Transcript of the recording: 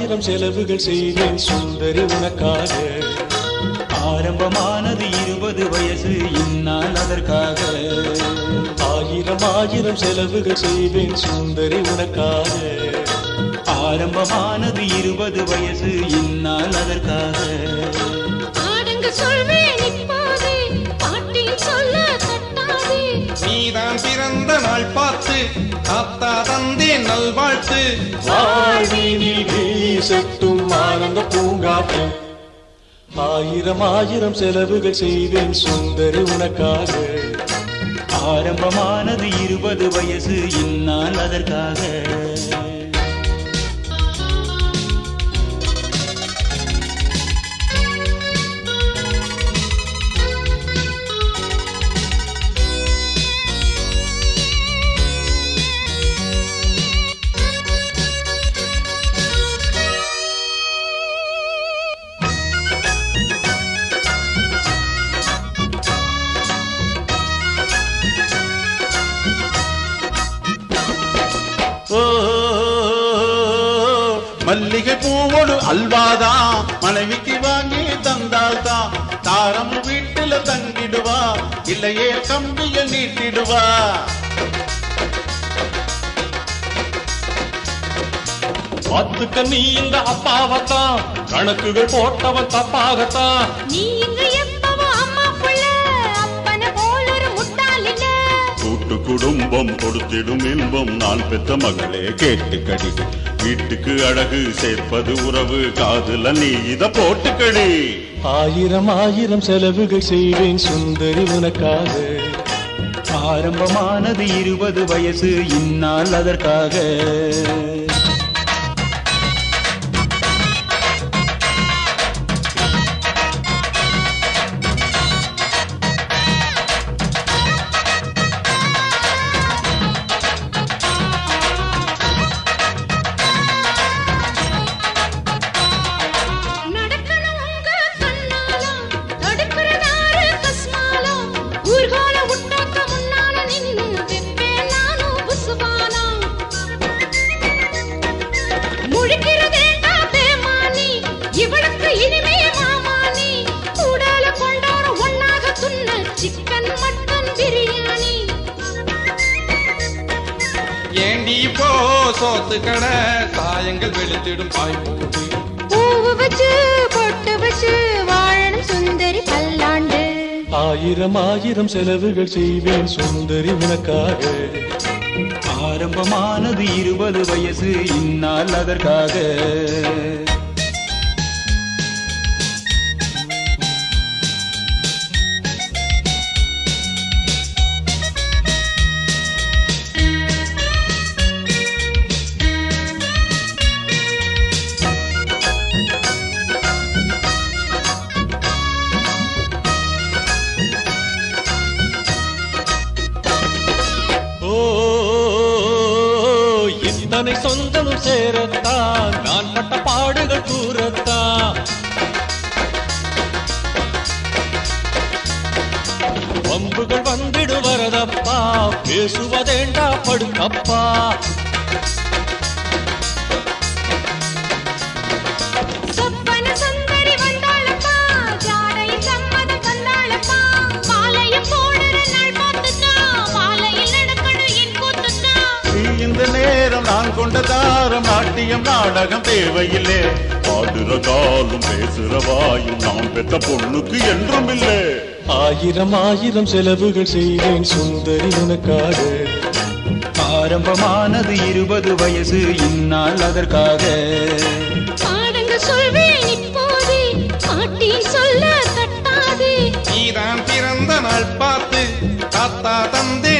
ஆயிரம் செலவுகள் செய்வேன் சுந்தரி உனக்காக ஆரம்பமானது இருபது வயசு இந்நாள் அதற்காக ஆயிரம் ஆயிரம் செலவுகள் செய்வேன் சுந்தரி உனக்காக ஆரம்பமானது இருபது வயசு இந்நாள் அதற்காக ஆடங்க சொல்வேன் இப்போதே பாட்டில் சொல்ல தட்டாதே நீதான் பிறந்த நாள் பார்த்து தாத்தா தந்தே நல்வாழ்த்து வாழ்வினில் வீசட்டும் ஆனந்த பூங்காற்று ஆயிரம் ஆயிரம் செலவுகள் செய்வேன் சுந்தரி உனக்காக ஆரம்பமானது இருபது வயசு இந்நாள் அதற்காக ஓ, மல்லிகை பூவோடு அல்வாதா மனைவிக்கு வாங்கி தந்தால்தான் தாரம் வீட்டுல தங்கிடுவா இல்லையே கம்பிய நீட்டிடுவா பார்த்துக்க நீ இந்த அப்பாவத்தான் கணக்குகள் போட்டவன் தப்பாகத்தான் நீ இங்க எப்பவோ அம்மா புள்ள அப்பன போல ஒரு முட்டாள் இல்ல கூட்டு குடும்பம் கொடுத்திடும் இன்பம் நான் பெற்ற மகளே கேட்டுக்கடி வீட்டுக்கு அழகு சேர்ப்பது உறவு காதுல நீ இத போட்டுக்கடி ஆயிரம் ஆயிரம் செலவுகள் செய்வேன் சுந்தரி உனக்காக ஆரம்பமானது இருபது வயசு இந்நாள் அதற்காக நடக்கணும் உங்க கண்ணாலம் தடுக்கிறதாரு கஸ்மாலம் ஊர்கால விட்டாக்க முன்னால நின்னு வெப்பேன் நானும் புசுவானம் முழிக்கிறதேண்டா பேமானி இவளுக்கு இனிமே மாமானி கூடால கொண்டாட ஒன்னாக துண்ண சிக்கன் மட்டன் பிரியாணி ஏண்டி போ சோத்து கடை சாயங்கள் வெளுத்திடும் பாய் போட்டு பூவு வச்சு பொட்டு வச்சு வாழணும் சுந்தரி பல்லாண்டு ஆயிரம் ஆயிரம் செலவுகள் செய்வேன் சுந்தரி உனக்காக ஆரம்பமானது இருபது வயசு இந்நாள் அதற்காக ஓ இத்தனை சொந்தமும் சேரத்தான் நான் பட்ட பாடுகள் கூறத்தான் வம்புகள் வந்திடு வரதப்பா பேசுவதேண்டா படுக்கப்பா சொப்பன சுந்தரி வந்தாளப்பா ஜாடையில் சம்மதம் வந்தாளப்பா மாலையும் போடுற நாள் பார்த்துட்டா மாலையில் நடக்கணும் என் கூத்துட்டா நீ இந்த நேரம் நான் கொண்ட தாரம் நாட்டியம் நாடகம் தேவையில்லை ஆடுற காலும் பேசுற வாயும் நாம் பெற்ற பொண்ணுக்கு என்றும் இல்லை ஆயிரம் ஆயிரம் செலவுகள் செய்வேன் சுந்தரி உனக்காக ஆரம்பமானது இருபது வயசு இந்நாள் அதற்காக பாடங்க சொல்வேன் இப்போதே பாட்டி சொல்ல தட்டாதே நீதான் பிறந்த நாள் பார்த்து தாத்தா தந்தே